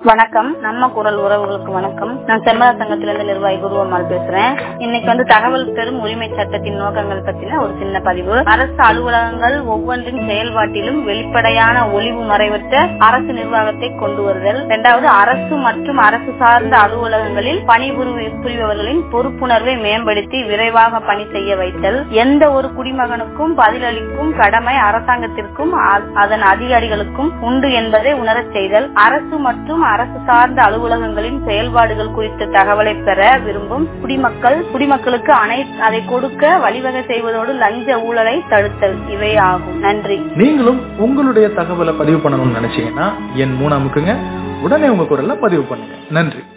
வணக்கம் நம்ம குரல் உறவுகளுக்கு வணக்கம் நான் செம்மல சங்கத்திலிருந்து நிர்வாகி குருவம்மாள் பேசுறேன் இன்னைக்கு வந்து தகவல் பெறும் உரிமை சட்டத்தின் நோக்கங்கள் பத்தின ஒரு சின்ன பதிவு அரசு அலுவலகங்கள் ஒவ்வொன்றின் செயல்பாட்டிலும் வெளிப்படையான ஒளிவு மறைவற்ற அரசு நிர்வாகத்தை கொண்டு வருதல் இரண்டாவது அரசு மற்றும் அரசு சார்ந்த அலுவலகங்களில் பணிபுரி புரிபவர்களின் பொறுப்புணர்வை மேம்படுத்தி விரைவாக பணி செய்ய வைத்தல் எந்த ஒரு குடிமகனுக்கும் பதிலளிக்கும் கடமை அரசாங்கத்திற்கும் அ- அதன் அதிகாரிகளுக்கும் உண்டு என்பதை உணரச் செய்தல் அரசு மற்றும் அரசு சார்ந்த அலுவலகங்களின் செயல்பாடுகள் குறித்த தகவலை பெற விரும்பும் குடிமக்கள் குடிமக்களுக்கு அனை அதை கொடுக்க வழிவகை செய்வதோடு லஞ்ச ஊழலை தடுத்தல் இவை ஆகும் நன்றி நீங்களும் உங்களுடைய தகவலை பதிவு பண்ணணும்னு நினைச்சீங்கன்னா என் மூணு அமுக்குங்க உடனே உங்க குரல்ல பதிவு பண்ணுங்க நன்றி